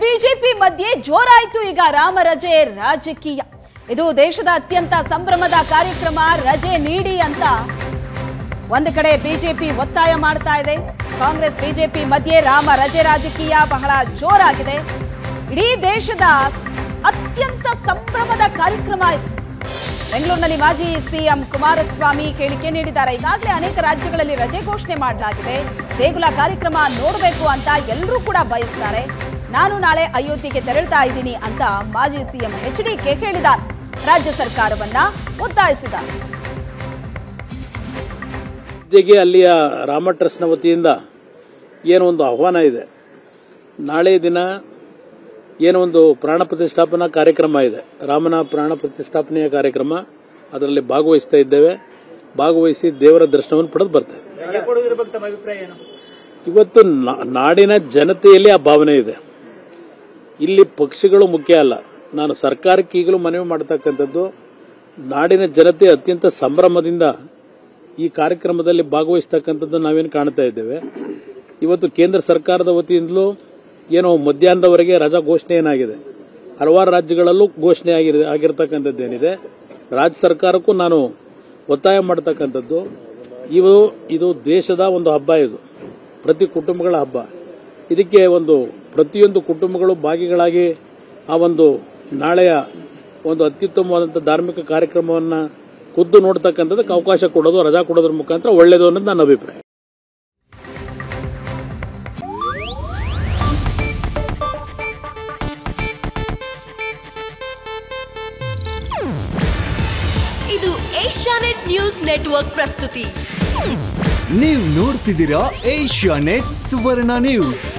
BJP ಮಧ್ಯೆ ಜೋರಾಯಿತು ಈಗ ರಾಮ ರಜೆ ರಾಜಕೀಯ ಇದು ದೇಶದ ಅತ್ಯಂತ ಸಂಭ್ರಮದ ಕಾರ್ಯಕ್ರಮ ರಜೆ ನೀಡಿ ಅಂತ ಒಂದು ಕಡೆ ಬಿಜೆಪಿ ಒತ್ತಾಯ ಮಾಡ್ತಾ ಇದೆ ಕಾಂಗ್ರೆಸ್ ಬಿಜೆಪಿ ಮಧ್ಯೆ ರಾಮ ರಜೆ ರಾಜಕೀಯ ಬಹಳ ಜೋರಾಗಿದೆ ಇಡೀ ದೇಶದ ಅತ್ಯಂತ ಸಂಭ್ರಮದ ಕಾರ್ಯಕ್ರಮ ಇದು ಬೆಂಗಳೂರಿನಲ್ಲಿ ಮಾಜಿ ಸಿಎಂ ಕುಮಾರಸ್ವಾಮಿ ಹೇಳಿಕೆ ನೀಡಿದ್ದಾರೆ ಈಗಾಗಲೇ ಅನೇಕ ರಾಜ್ಯಗಳಲ್ಲಿ ರಜೆ ಘೋಷಣೆ ಮಾಡಲಾಗಿದೆ ದೇಗುಲ ಕಾರ್ಯಕ್ರಮ ನೋಡಬೇಕು ಅಂತ ಎಲ್ಲರೂ ಕೂಡ ಬಯಸ್ತಾರೆ ನಾನು ನಾಳೆ ಅಯೋಧ್ಯೆಗೆ ತೆರಳ್ತಾ ಇದ್ದೀನಿ ಅಂತ ಮಾಜಿ ಸಿಎಂ ಎಚ್ ಡಿಕೆ ಹೇಳಿದ್ದಾರೆ ರಾಜ್ಯ ಸರ್ಕಾರವನ್ನ ಒತ್ತಾಯಿಸಿದ್ದಾರೆ ವಿದ್ಯೆಗೆ ಅಲ್ಲಿಯ ರಾಮ ಟ್ರಸ್ಟ್ನ ವತಿಯಿಂದ ಏನೋ ಒಂದು ಆಹ್ವಾನ ಇದೆ ನಾಳೆ ದಿನ ಏನೋ ಒಂದು ಪ್ರಾಣ ಪ್ರತಿಷ್ಠಾಪನಾ ಕಾರ್ಯಕ್ರಮ ಇದೆ ರಾಮನ ಪ್ರಾಣ ಪ್ರತಿಷ್ಠಾಪನೆಯ ಕಾರ್ಯಕ್ರಮ ಅದರಲ್ಲಿ ಭಾಗವಹಿಸ್ತಾ ಇದ್ದೇವೆ ಭಾಗವಹಿಸಿ ದೇವರ ದರ್ಶನವನ್ನು ಪಡೆದು ಬರ್ತೇವೆ ರಜೆ ಕೊಡುವುದ್ರ ಬಗ್ಗೆ ತಮ್ಮ ಅಭಿಪ್ರಾಯ ಏನು ಇವತ್ತು ನಾ- ನಾಡಿನ ಜನತೆಯಲ್ಲಿ ಆ ಭಾವನೆ ಇದೆ ಇಲ್ಲಿ ಪಕ್ಷಗಳು ಮುಖ್ಯ ಅಲ್ಲ ನಾನು ಸರ್ಕಾರಕ್ಕೆ ಈಗಲೂ ಮನವಿ ಮಾಡತಕ್ಕಂಥದ್ದು ನಾಡಿನ ಜನತೆ ಅತ್ಯಂತ ಸಂಭ್ರಮದಿಂದ ಈ ಕಾರ್ಯಕ್ರಮದಲ್ಲಿ ಭಾಗವಹಿಸ್ತಕ್ಕಂಥದ್ದು ನಾವೇನು ಕಾಣ್ತಾ ಇದ್ದೇವೆ ಇವತ್ತು ಕೇಂದ್ರ ಸರ್ಕಾರದ ವತಿಯಿಂದಲೂ ಏನೋ ಮಧ್ಯಾಹ್ನದವರೆಗೆ ರಜಾ ಘೋಷಣೆ ಏನಾಗಿದೆ ಹಲವಾರು ರಾಜ್ಯಗಳಲ್ಲೂ ಘೋಷಣೆ ಆಗಿದೆ ಆಗಿರತಕ್ಕಂಥದ್ದೇನಿದೆ ರಾಜ್ಯ ಸರ್ಕಾರಕ್ಕೂ ನಾನು ಒತ್ತಾಯ ಮಾಡತಕ್ಕಂಥದ್ದು ಇವು ಇದು ದೇಶದ ಒಂದು ಹಬ್ಬ ಇದು ಪ್ರತಿ ಕುಟುಂಬಗಳ ಹಬ್ಬ ಇದಕ್ಕೆ ಒಂದು ಪ್ರತಿಯೊಂದು ಕುಟುಂಬಗಳು ಭಾಗಿಗಳಾಗಿ ಆ ಒಂದು ನಾಳೆಯ ಒಂದು ಅತ್ಯುತ್ತಮವಾದಂಥ ಧಾರ್ಮಿಕ ಕಾರ್ಯಕ್ರಮವನ್ನು ಖುದ್ದು ನೋಡ್ತಕ್ಕಂಥದ್ದಕ್ಕೆ ಅವಕಾಶ ಕೊಡೋದು ರಜಾ ಕೊಡೋದ್ರ ಮುಖಾಂತರ ಒಳ್ಳೆಯದು ಅನ್ನೋದು ನನ್ನ ಅಭಿಪ್ರಾಯ ಇದು ಏಷ್ಯಾನೆಟ್ ನ್ಯೂಸ್ ನೆಟ್ವರ್ಕ್ ಪ್ರಸ್ತುತಿ ನೀವು ನೋಡ್ತಿದ್ದೀರಾ ಏಷ್ಯಾ ನೆಟ್ ಸುವರ್ಣ ನ್ಯೂಸ್